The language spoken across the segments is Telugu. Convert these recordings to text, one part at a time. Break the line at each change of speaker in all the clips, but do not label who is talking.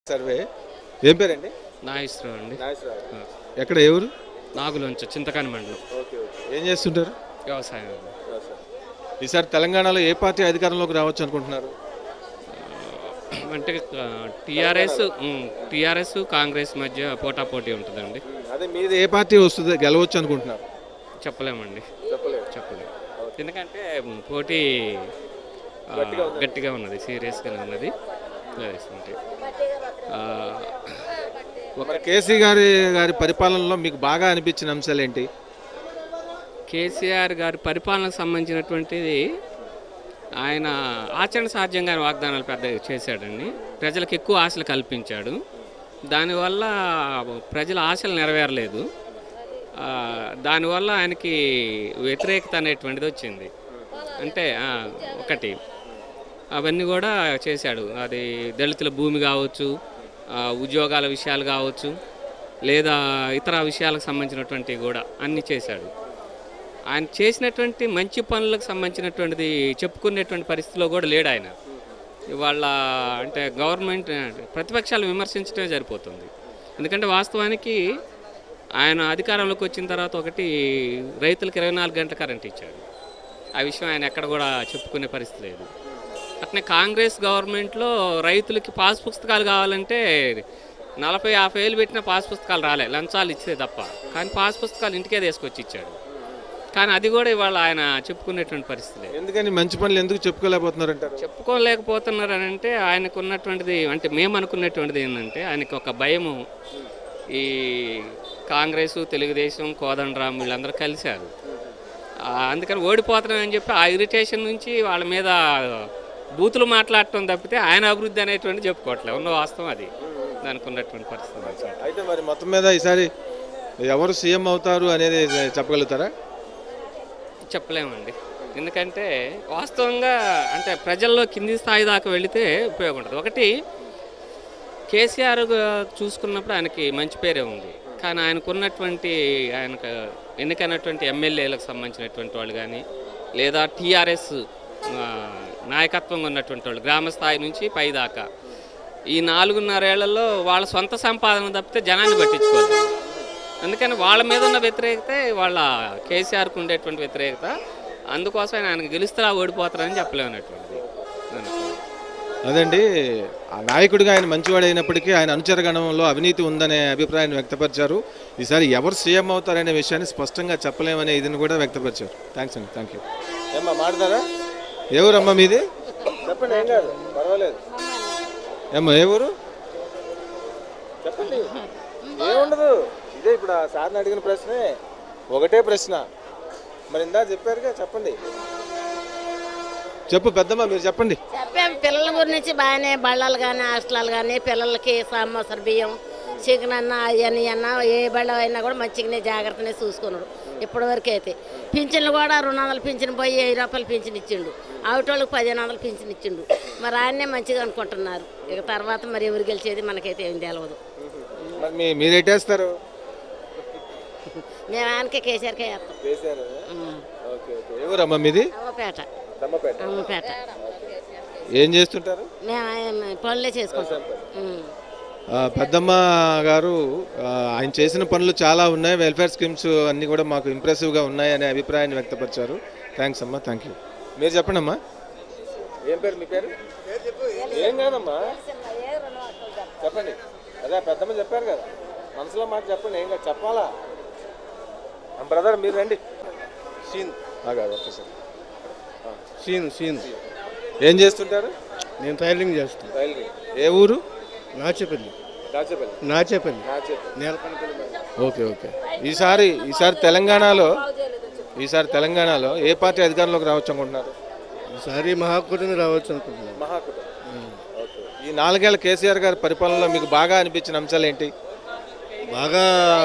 సర్వే ఏం పేరండి
నాగేశ్వరరావు అండి
ఎక్కడ ఏ ఊరు
నాగులోంచి చింతకాని మండలం
ఓకే ఓకే ఏం చేస్తుంటారు
వ్యవసాయం అండి.
ఈసారి తెలంగాణలో ఏ పార్టీ అధికారంలోకి రావచ్చు అనుకుంటున్నారు
అంటే టీఆర్ఎస్ టీఆర్ఎస్ కాంగ్రెస్ మధ్య పోటాపోటీ ఉంటుందండి
అదే మీది ఏ పార్టీ వస్తుంది గెలవచ్చు అనుకుంటున్నారు
చెప్పలేమండి చెప్పలేము ఎందుకంటే ఉమ్, పోటీ ఆ, గట్టిగా ఉన్నది సీరియస్గానే ఉన్నది అంటే
మరి కేసీ గారి గారి పరిపాలనలో మీకు బాగా అనిపించిన అంశాలు ఏంటి
కేసీఆర్ గారి పరిపాలనకు సంబంధించినటువంటిది ఆయన ఆచరణ సాధ్యంగా వాగ్దానాలు పెద్ద చేశాడండి ప్రజలకు ఎక్కువ ఆశలు కల్పించాడు దానివల్ల ప్రజల ఆశలు నెరవేరలేదు ఆ, దానివల్ల ఆయనకి వ్యతిరేకత అనేటువంటిది వచ్చింది అంటే ఆ, ఒకటి అవన్నీ కూడా చేశాడు అది దళితుల భూమి కావచ్చు ఆ, ఉద్యోగాల విషయాలు కావచ్చు లేదా ఇతర విషయాలకు సంబంధించినటువంటివి కూడా అన్నీ చేశాడు ఆయన చేసినటువంటి మంచి పనులకు సంబంధించినటువంటిది చెప్పుకునేటువంటి పరిస్థితిలో కూడా లేడు ఆయన ఇవాళ అంటే గవర్నమెంట్ ప్రతిపక్షాలు విమర్శించడమే సరిపోతుంది ఎందుకంటే వాస్తవానికి ఆయన అధికారంలోకి వచ్చిన తర్వాత ఒకటి రైతులకు ఇరవై నాలుగు గంటల కరెంట్ ఇచ్చాడు ఆ విషయం ఆయన ఎక్కడ కూడా చెప్పుకునే పరిస్థితి లేదు అట్నే కాంగ్రెస్ గవర్నమెంట్లో రైతులకి పాస్ పుస్తకాలు కావాలంటే నలభై యాభై వేలు పెట్టిన పాస్ పుస్తకాలు రాలే లంచాలు ఇచ్చే తప్ప కానీ పాస్ పుస్తకాలు ఇంటికే తీసుకొచ్చి ఇచ్చాడు కానీ అది కూడా ఇవాళ ఆయన చెప్పుకునేటువంటి పరిస్థితి లేదు
ఎందుకని మంచి పనులు ఎందుకు చెప్పుకోలేకపోతున్నారు అంటారు
చెప్పుకోలేకపోతున్నారు అని అంటే ఆయనకు ఉన్నటువంటిది అంటే మేము అనుకున్నటువంటిది ఏంటంటే ఆయనకి ఒక భయము ఈ కాంగ్రెస్ తెలుగుదేశం కోదండరాం వీళ్ళందరూ కలిశారు ఆ, అందుకని ఓడిపోతున్నామని చెప్పి ఆ ఇరిటేషన్ నుంచి వాళ్ళ మీద బూతులు మాట్లాడటం తప్పితే ఆయన అభివృద్ధి అనేటువంటి చెప్పుకోవట్లేదు ఉన్న వాస్తవం అది దానికి ఉన్నటువంటి పరిస్థితి అన్నమాట.
అయితే మరి మొత్తం మీద ఈసారి ఎవరు సీఎం అవుతారు అనేది చెప్పగలుగుతారా
చెప్పలేమండి ఎందుకంటే వాస్తవంగా అంటే ప్రజల్లో కింది స్థాయి దాకా వెళితే ఉపయోగం ఉంటుంది ఒకటి కేసీఆర్ గా- చూసుకున్నప్పుడు ఆయనకి మంచి పేరే ఉంది కానీ ఆయనకున్నటువంటి ఆయనకు ఎన్నికైనటువంటి ఎమ్మెల్యేలకు సంబంధించినటువంటి వాళ్ళు కానీ లేదా టీఆర్ఎస్ నాయకత్వంగా ఉన్నటువంటి వాళ్ళు గ్రామ స్థాయి నుంచి పై దాకా ఈ నాలుగున్నరేళ్లలో వాళ్ళ సొంత సంపాదన తప్పితే జనాన్ని పట్టించుకోలేదు అందుకని వాళ్ళ మీద ఉన్న వ్యతిరేకత వాళ్ళ కేసీఆర్కి ఉండేటువంటి వ్యతిరేకత అందుకోసం ఆయన ఆయనకు గెలుస్తారా ఓడిపోతారని చెప్పలేనటువంటిది
అదండి ఆ నాయకుడిగా ఆయన మంచివాడు అయినప్పటికీ ఆయన అనుచరగణంలో అవినీతి ఉందనే అభిప్రాయాన్ని వ్యక్తపరిచారు ఈసారి ఎవరు సీఎం అవుతారనే విషయాన్ని స్పష్టంగా చెప్పలేమనే ఇదిని కూడా వ్యక్తపరిచారు థ్యాంక్స్ అండి థ్యాంక్ యూ ఏమ్మా మాడతారా ఏ ఊరమ్మా మీది చెప్పండి ఏం కాదు పర్వాలేదు ఏమ్మా ఏ ఊరు చెప్పండి ఏముండదు ఇదే ఇప్పుడు ఆ సార్ని అడిగిన ప్రశ్నే ఒకటే ప్రశ్న మరి ఇందా చెప్పారుగా చెప్పండి చెప్పు పెద్దమ్మ మీరు చెప్పండి
చెప్పాం పిల్లల గురించి బాగానే బళ్ళలు కానీ హాస్టల్ కానీ పిల్లలకి సంవత్సర బియ్యం చికెన్ అన్న అవన్నీ అన్న ఏ బళ్ళ అయినా కూడా మంచిగానే జాగ్రత్తనే చూసుకున్నాడు ఇప్పటి వరకు అయితే పింఛన్లు కూడా రెండు వందలు పింఛన్ పోయి వెయ్యి రూపాయలు పింఛన్ ఇచ్చిండు ఆవిటోళ్ళకి పదిహేను వందలు పింఛన్ ఇచ్చిండు మరి ఆయన్నే మంచిగా అనుకుంటున్నారు ఇక తర్వాత మరి ఎవరు గెలిచేది మనకైతే ఏం తెలియదు
మరి మీ మీరు ఎట్టేస్తారు
మేము ఆయనకే కేసీఆర్కే వేస్తాం
ఓకే ఓకే ఎవరమ్మా మీది
అమ్మపేట
దమ్మపేట
అమ్మపేట
ఏం చేస్తుంటారు
మేము ఆయన పనులే చేసుకుంటాం ఉం.
ఆ, పెద్దమ్మ గారు ఆ, ఆయన చేసిన పనులు చాలా ఉన్నాయి వెల్ఫేర్ స్కీమ్స్ అన్నీ కూడా మాకు ఇంప్రెసివ్గా ఉన్నాయి అనే అభిప్రాయాన్ని వ్యక్తపరిచారు థ్యాంక్స్ అమ్మా థ్యాంక్ యూ మీరు చెప్పండి అమ్మా ఏం పేరు మీ పేరు ఏం కాదమ్మా చెప్పండి అదే పెద్దమ్మ చెప్పారు కదా మనసులో మాట చెప్పండి ఏం కాదు చెప్పాలా బ్రదర్ మీరు రండి
సీన్
కాదు ఒక్కసారి
సీన్ సీన్
ఏం చేస్తుంటారు
నేను టైలరింగ్ చేస్తాను
రైల్వే ఏ ఊరు
నాచేపల్లి
దాచేపల్లి
నాచేపల్లి
దాచేపల్లి
నేలపల్లి
ఓకే ఓకే ఈసారి ఈసారి తెలంగాణలో ఈసారి తెలంగాణలో ఏ పార్టీ అధికారంలోకి రావచ్చు అనుకుంటున్నారు
ఈసారి మహాకూటమి రావచ్చు అనుకుంటున్నాను
మహాకూటమి ఓకే ఈ నాలుగేళ్ల కేసీఆర్ గారి పరిపాలనలో మీకు బాగా అనిపించిన అంశాలు ఏంటి
బాగా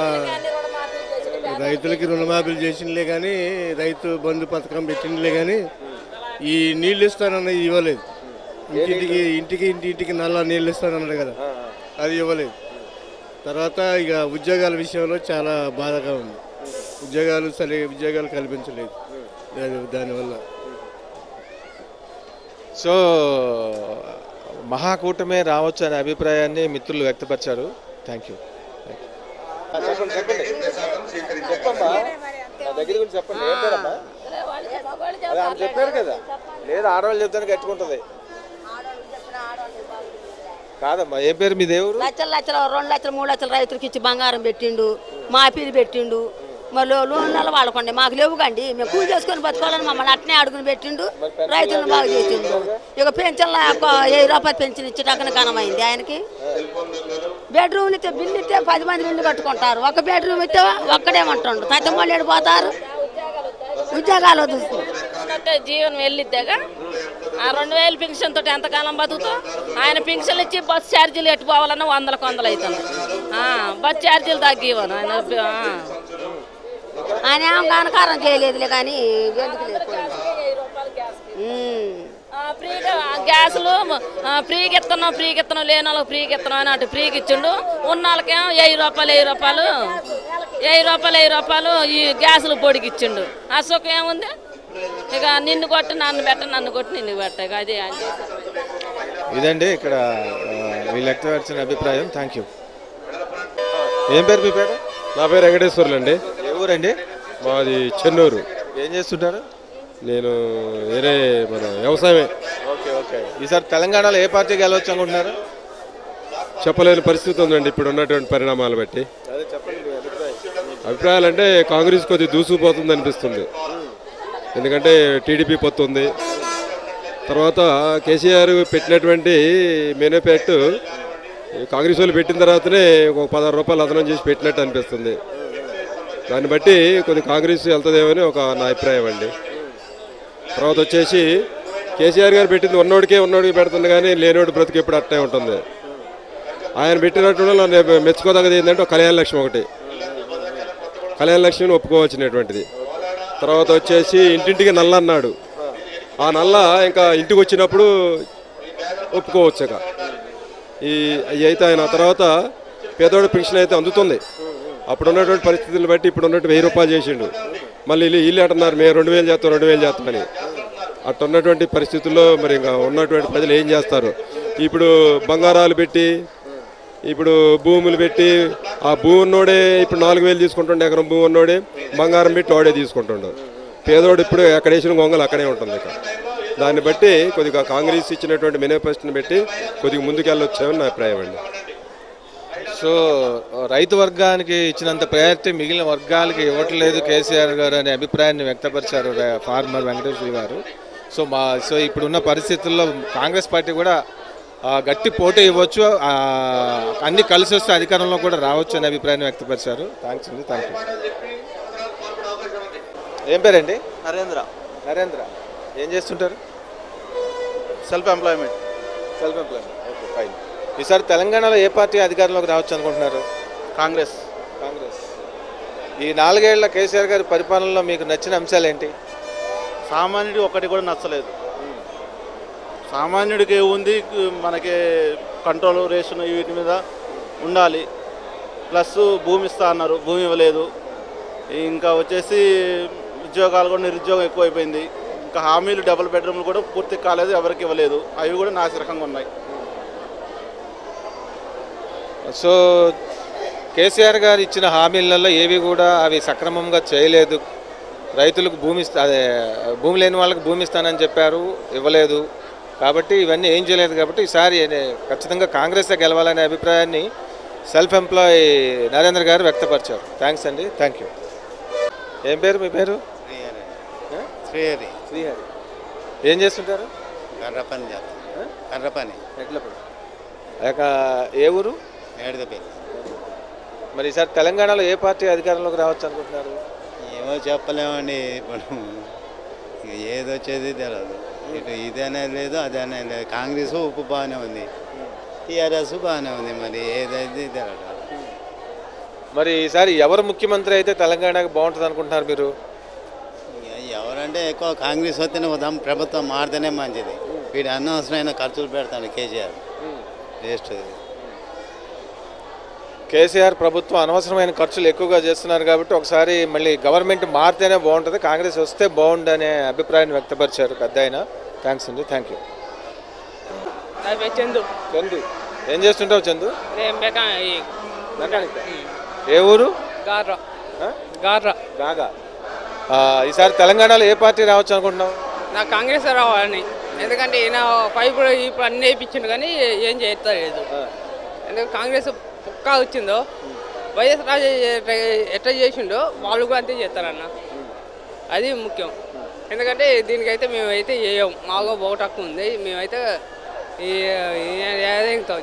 రైతులకి రుణమాఫీలు చేసిందిలే కానీ రైతు బంధు పథకం పెట్టిందిలే కానీ ఈ నీళ్ళు ఇస్తానన్నది ఇవ్వలేదు ఇంటింటికి ఇంటికి ఇంటి ఇంటికి నల్ల నీళ్ళు ఇస్తానన్నాడు కదా అది ఇవ్వలేదు తర్వాత ఇక ఉద్యోగాల విషయంలో చాలా బాధగా ఉంది ఉద్యోగాలు సరి ఉద్యోగాలు కల్పించలేదు దాని దానివల్ల
సో మహాకూటమే రావచ్చు అనే అభిప్రాయాన్ని మిత్రులు వ్యక్తపరిచారు థ్యాంక్ యూ చెప్పండి చెప్పండి చెప్పమ్మా నా దగ్గర గురించి చెప్పండి ఏం పేరమ్మా అదే ఆమె చెప్పారు కదా లేదు ఆడవాళ్ళు చెప్తాను కట్టుకుంటుంది కాదమ్మా ఏం పేరు మీ దేవుడు
లక్షలు లక్షలు రెండు లక్షలు మూడు లక్షలు రైతులకు ఇచ్చి బంగారం పెట్టిండు మాఫీలు పెట్టిండు మళ్ళీ లోన్లలో వాళ్ళకండి మాకు లేవు కండి మేము కూలి చేసుకొని బతుకోవాలని మమ్మల్ని అట్నే అడుగుని పెట్టిండు రైతులను బాగా చేసిండు ఇక పెన్షన్ల ఒక వెయ్యి రూపాయలు పెన్షన్ ఇచ్చేటక్కడ ఘనమైంది ఆయనకి బెడ్రూమ్ ఇస్తే బిల్లు ఇస్తే పది మంది ఇల్లు కట్టుకుంటారు ఒక బెడ్రూమ్ ఇస్తే ఒక్కడేమంటుండు తగ్గ మళ్ళీ ఏడిపోతారు ఉద్యోగాలు వదులుతూ
ఉన్నట్టే జీవనం వెళ్ళిద్దాగా ఆ రెండు వేలు పెన్షన్ తోటి ఎంతకాలం బతుకుతావు ఆయన పెన్షన్ ఇచ్చి బస్ ఛార్జీలు ఎట్టు పోవాలన్నా వందలకు వందలు అవుతుంది ఆ, బస్ ఛార్జీలు తగ్గివ్వను ఆయన ఆ.
ఆయన ఏం గానకారం చేయలేదులే కానీ ఎందుకు లేదు ఉమ్.
ఆ, ఫ్రీగా ఆ, గ్యాసులు ఆ, ఫ్రీగా ఇస్తున్నాం ఫ్రీగా ఇస్తున్నాం లేని వాళ్ళకి ఫ్రీగా ఇస్తున్నాం అని అటు ఫ్రీగా ఇచ్చిండు ఉన్న వాళ్ళకేమో వెయ్యి రూపాయలు వెయ్యి రూపాయలు వెయ్యి రూపాయలు వెయ్యి రూపాయలు ఈ గ్యాసులు పొడికి ఇచ్చిండు ఆ సుఖం ఏముంది ఇక నిన్ను కొట్టి నన్ను పెట్ట నన్ను కొట్టి నిన్ను పెట్ట ఇక అదే ఆయన చేసేది.
ఇదండి ఇక్కడ ఆ, వీళ్ళు వ్యక్తపరిచిన అభిప్రాయం థ్యాంక్ యూ ఏం పేరు మీ పేరు
నా పేరు వెంకటేశ్వర్లు అండి
ఏ ఊరండి
మాది చెన్నూరు
ఏం చేస్తుంటారు
నేను వేరే మన వ్యవసాయమే
ఓకే ఓకే ఈసారి తెలంగాణలో ఏ పార్టీ గెలవచ్చు అనుకుంటున్నారు
చెప్పలేని పరిస్థితి ఉందండి ఇప్పుడు ఉన్నటువంటి పరిణామాలు బట్టి
అదే చెప్పండి మీ అభిప్రాయం
అభిప్రాయాలు అంటే కాంగ్రెస్ కొద్ది దూసుకుపోతుంది అనిపిస్తుంది ఎందుకంటే టీడీపీ పొత్తు ఉంది తర్వాత కేసీఆర్ పెట్టినటువంటి మేనిఫెట్ కాంగ్రెస్ వాళ్ళు పెట్టిన తర్వాతనే ఒక పదహారు రూపాయలు అదనం చేసి పెట్టినట్టు అనిపిస్తుంది దాన్ని బట్టి కొద్ది కాంగ్రెస్ వెళ్తుందేమని ఒక నా అభిప్రాయం అండి తర్వాత వచ్చేసి కేసీఆర్ గారు పెట్టింది ఉన్నోడికే ఉన్నోడికి పెడుతుంది కానీ లేనోడి బ్రతుకు ఎప్పుడు అట్టే ఉంటుంది ఆయన పెట్టినట్టు నన్ను మెచ్చుకోదగ్గది ఏంటంటే ఒక కళ్యాణ లక్ష్మి ఒకటి కళ్యాణ లక్ష్మిని ఒప్పుకోవచ్చినటువంటిది తర్వాత వచ్చేసి ఇంటింటికి నల్ల అన్నాడు ఆ నల్ల ఇంకా ఇంటికి వచ్చినప్పుడు ఒప్పుకోవచ్చు ఇక ఈ అవి అయితే ఆయన తర్వాత పేదోడు పెన్షన్ అయితే అందుతుంది అప్పుడు ఉన్నటువంటి పరిస్థితులను బట్టి ఇప్పుడు ఉన్నట్టు వెయ్యి రూపాయలు చేసిండు మళ్ళీ వీళ్ళు వీళ్ళు అంటున్నారు మేము రెండు వేలు చేస్తాం రెండు వేలు చేస్తామని అట్ట ఉన్నటువంటి పరిస్థితుల్లో మరి ఇంకా ఉన్నటువంటి ప్రజలు ఏం చేస్తారు ఇప్పుడు బంగారాలు పెట్టి ఇప్పుడు భూములు పెట్టి ఆ భూమి ఉన్నోడే ఇప్పుడు నాలుగు వేలు తీసుకుంటుండే ఎకరం భూమి ఉన్నోడే బంగారం పెట్టి వాడే తీసుకుంటుండు పేదోడు ఇప్పుడు ఎక్కడ వేసిన గొంగలు అక్కడే ఉంటుంది ఇక దాన్ని బట్టి కొద్దిగా కాంగ్రెస్ ఇచ్చినటువంటి మేనిఫెస్టోని పెట్టి కొద్దిగా ముందుకెళ్ళొచ్చామని నా అభిప్రాయం అండి
సో రైతు వర్గానికి ఇచ్చినంత ప్రయారిటీ మిగిలిన వర్గాలకి ఇవ్వట్లేదు కేసీఆర్ గారు అనే అభిప్రాయాన్ని వ్యక్తపరిచారు ర- ఫార్మర్ వెంకటేశ్వర గారు సో మా సో ఇప్పుడున్న పరిస్థితుల్లో కాంగ్రెస్ పార్టీ కూడా ఆ, గట్టి పోటీ ఇవ్వచ్చు ఆ, అన్ని కలిసి వస్తే అధికారంలో కూడా రావచ్చు అనే అభిప్రాయాన్ని వ్యక్తపరిచారు థ్యాంక్స్ అండి థ్యాంక్ యూ ఏం పేరండి
నరేంద్ర
నరేంద్ర ఏం చేస్తుంటారు
self employment
self employment okay fine ఈసారి తెలంగాణలో ఏ పార్టీ అధికారంలోకి రావచ్చు అనుకుంటున్నారు
కాంగ్రెస్
కాంగ్రెస్ ఈ నాలుగేళ్ల కేసీఆర్ గారి పరిపాలనలో మీకు నచ్చిన అంశాలు ఏంటి
సామాన్యుడి ఒకటి కూడా నచ్చలేదు సామాన్యుడికి ఉంది మనకి కంట్రోల్ రేషన్ వీటి మీద ఉండాలి ప్లస్ భూమి ఇస్తా అన్నారు భూమి ఇవ్వలేదు ఇంకా వచ్చేసి ఉద్యోగాలు కూడా నిరుద్యోగం ఎక్కువైపోయింది ఇంకా హామీలు డబుల్ బెడ్రూమ్లు కూడా పూర్తి కాలేదు ఎవరికి ఇవ్వలేదు అవి కూడా నాసిరకంగా ఉన్నాయి
సో కేసీఆర్ గారు ఇచ్చిన హామీలలో ఏవి కూడా అవి సక్రమంగా చేయలేదు రైతులకు భూమి ఇస్తా- అదే భూమి లేని వాళ్ళకి భూమి ఇస్తానని చెప్పారు ఇవ్వలేదు కాబట్టి ఇవన్నీ ఏం చేయలేదు కాబట్టి ఈసారి ఏ- ఖచ్చితంగా కాంగ్రెస్ గెలవాలనే అభిప్రాయాన్ని సెల్ఫ్ ఎంప్లాయ్ నరేంద్ర గారు వ్యక్తపరిచారు థ్యాంక్స్ అండి థ్యాంక్ యూ ఏం పేరు మీ పేరు ఆ?
శ్రీహరి
శ్రీహరి ఏం చేస్తుంటారు
కర్ర పని చేస్తాం కర్ర పని
ఎట్ల పని ఇక ఏ ఊరు
ఏడుదపల్లి
మరి ఈసారి తెలంగాణలో ఏ పార్టీ అధికారంలోకి రావచ్చు అనుకుంటున్నారు
ఏమో చెప్పలేమండి ఇప్పుడు ఇక ఏది వచ్చేది తెలియదు ఇటు ఇదనే లేదు అదనే లేదు కాంగ్రెస్ ఉప్పు బాగానే ఉంది టీఆర్ఎస్ బాగానే ఉంది మరి ఏదైతే తెలియదు
మరి ఈసారి ఎవరు ముఖ్యమంత్రి అయితే తెలంగాణకు బాగుంటుంది అనుకుంటున్నారు మీరు
ఇక ఎవరంటే ఎక్కువ కాంగ్రెస్ వస్తేనే వద్దాం ప్రభుత్వం మారితేనే మంచిది వీడు అనవసరమైన ఖర్చులు పెడతాడు కేసీఆర్ వేస్ట్
కేసీఆర్ ప్రభుత్వం అనవసరమైన ఖర్చులు ఎక్కువగా చేస్తున్నారు కాబట్టి ఒకసారి మళ్ళీ గవర్నమెంట్ మారితేనే బాగుంటుంది కాంగ్రెస్ వస్తే బాగుండు అనే అభిప్రాయాన్ని వ్యక్తపరిచారు పెద్ద ఆయన థ్యాంక్స్ అండి థ్యాంక్ యూ
అవి చందు
చందు ఏం చేస్తుంటావు చందు
నేను మెకా ఈ
మెకానిక్ ఏ ఊరు
గార్రా
ఆ?
గార్రా
గాగా ఆ, ఈసారి తెలంగాణలో ఏ పార్టీ రావచ్చు అనుకుంటున్నావు
నాకు కాంగ్రెస్ రావాలని ఎందుకంటే ఈయన పైపు ఇప్పుడు అన్ని వేయించిండు కానీ ఏం చేయలేదు ఎందుకంటే కాంగ్రెస్ పక్కా వచ్చిందో వైఎస్ రాజు ఎట్లా చేసిండో వాళ్ళు కూడా అంతే చేస్తారన్న అది ముఖ్యం ఎందుకంటే దీనికైతే మేమైతే చేయం మాకు ఒకటి హక్కు ఉంది మేమైతే ఈ ఏదేంతో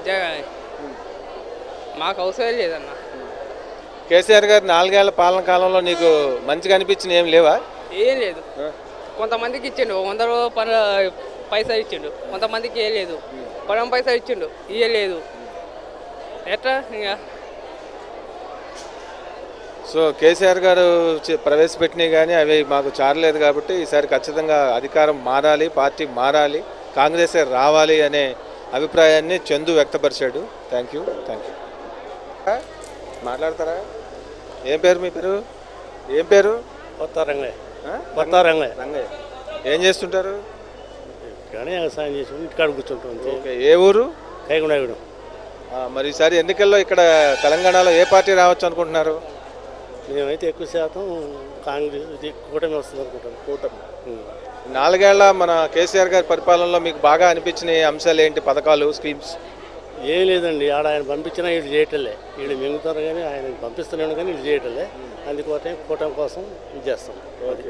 మాకు అవసరం లేదన్న
కేసీఆర్ గారి నాలుగేళ్ల పాలన కాలంలో నీకు మంచిగా అనిపించిన ఏం లేవా
ఏం లేదు కొంతమందికి ఇచ్చిండు వంద రూ- పన పైసలు ఇచ్చిండు కొంతమందికి ఇవ్వలేదు పడం పైసలు ఇచ్చిండు ఇవ్వలేదు ఎట్లా ఇంకా
సో కేసీఆర్ గారు చే- ప్రవేశపెట్టినవి కానీ అవి మాకు చారలేదు కాబట్టి ఈసారి ఖచ్చితంగా అధికారం మారాలి పార్టీ మారాలి కాంగ్రెసే రావాలి అనే అభిప్రాయాన్ని చందు వ్యక్తపరిచాడు థ్యాంక్ యూ థ్యాంక్ యూ మాట్లాడతారా ఏం పేరు మీ పేరు ఏం పేరు
కొత్త రంగయ్య
ఆ?
కొత్త రంగయ్య
రంగయ్య ఏం చేస్తుంటారు
కానీ వ్యవసాయం చేసి ఇంటికాడ కూర్చుంటుంది
ఓకే ఏ ఊరు
కైగుండగూడెం
ఆ, మరి ఈసారి ఎన్నికల్లో ఇక్కడ తెలంగాణలో ఏ పార్టీ రావచ్చు అనుకుంటున్నారు
మేమైతే ఎక్కువ శాతం కాంగ్రెస్ ఇది కూటమి వస్తుంది అనుకుంటాం
కూటమి నాలుగేళ్ల మన కేసీఆర్ గారి పరిపాలనలో మీకు బాగా అనిపించిన అంశాలు ఏంటి పథకాలు స్కీమ్స్
ఏం లేదండి ఆడ ఆయన పంపించినా వీళ్ళు చేయటలే వీళ్ళు మింగుతారు కానీ ఆయన పంపిస్తున్నాడు కానీ వీళ్ళు చేయటలే అందుకోసం కూటమి కోసం ఇది చేస్తాం అది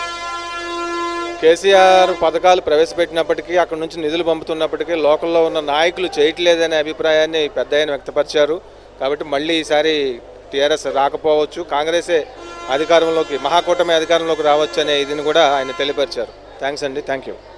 కేసీఆర్ పథకాలు ప్రవేశపెట్టినప్పటికీ అక్కడ నుంచి నిధులు పంపుతున్నప్పటికీ లోకల్లో ఉన్న నాయకులు చేయట్లేదనే అభిప్రాయాన్ని పెద్ద ఆయన వ్యక్తపరిచారు కాబట్టి మళ్ళీ ఈసారి టీఆర్ఎస్ రాకపోవచ్చు కాంగ్రెసే అధికారంలోకి మహాకూటమి అధికారంలోకి రావచ్చు అనే ఇదిని కూడా ఆయన తెలియపరిచారు థ్యాంక్స్ అండి థ్యాంక్ యూ